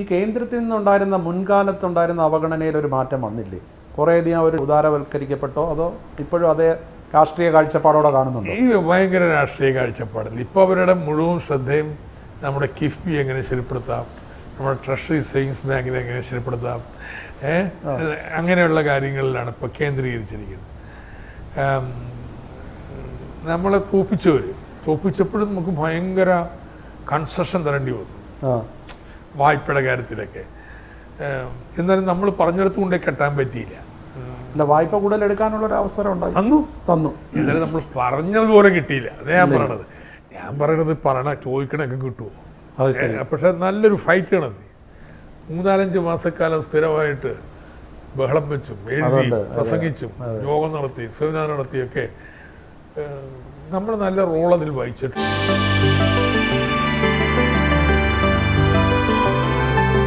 കേന്ദ്രത്തിൽ നിന്നുണ്ടായിരുന്ന മുൻകാലത്തുണ്ടായിരുന്ന അവഗണനയിൽ ഒരു മാറ്റം വന്നില്ലേ കുറേയധികം അവർ ഉദാരവൽക്കരിക്കപ്പെട്ടോ അതോ ഇപ്പോഴും അതേ രാഷ്ട്രീയ കാഴ്ചപ്പാടോടെ കാണുന്നുണ്ടോ ഈ ഭയങ്കര രാഷ്ട്രീയ കാഴ്ചപ്പാടില്ല ഇപ്പോൾ അവരുടെ മുഴുവൻ ശ്രദ്ധയും നമ്മുടെ കിഫ്ബി എങ്ങനെ ശരിപ്പെടുത്താം നമ്മുടെ ട്രഷറി സേവിങ്സ് ബാങ്കിനെ എങ്ങനെ ശരിപ്പെടുത്താം ഏ? അങ്ങനെയുള്ള കാര്യങ്ങളിലാണ് ഇപ്പോൾ കേന്ദ്രീകരിച്ചിരിക്കുന്നത് ആം, നമ്മളെ തോപ്പിച്ചവർ തോപ്പിച്ചപ്പോഴും നമുക്ക് ഭയങ്കര കൺസെഷൻ തരേണ്ടി വന്നു ആ വായ്പയുടെ കാര്യത്തിലൊക്കെ ഏം, എന്നാലും നമ്മൾ പറഞ്ഞിടത്ത് കൊണ്ടേ കെട്ടാൻ പറ്റിയില്ല എന്താ വായ്പ കൂടുതൽ എടുക്കാനുള്ള ഒരു അവസരം ഉണ്ടായി തന്നു തന്നു എന്നാലും നമ്മൾ പറഞ്ഞതുപോലെ കിട്ടിയില്ല അതേ ഞാൻ പറയണത് ഞാൻ പറയണത് പറയണ ചോദിക്കണൊക്കെ കിട്ടുമോ അത് ശരി ഏ, പക്ഷെ നല്ലൊരു ഫൈറ്റ് ആണ് മൂന്നാലഞ്ച് മാസക്കാലം സ്ഥിരമായിട്ട് ബഹളം വെച്ചും എഴുതി അതുണ്ട്, അതെ. പ്രസംഗിച്ചും യോഗം നടത്തി സെമിനാർ നടത്തിയൊക്കെ നമ്മൾ നല്ല റോൾ അതിൽ വഹിച്ചിട്ടുണ്ട്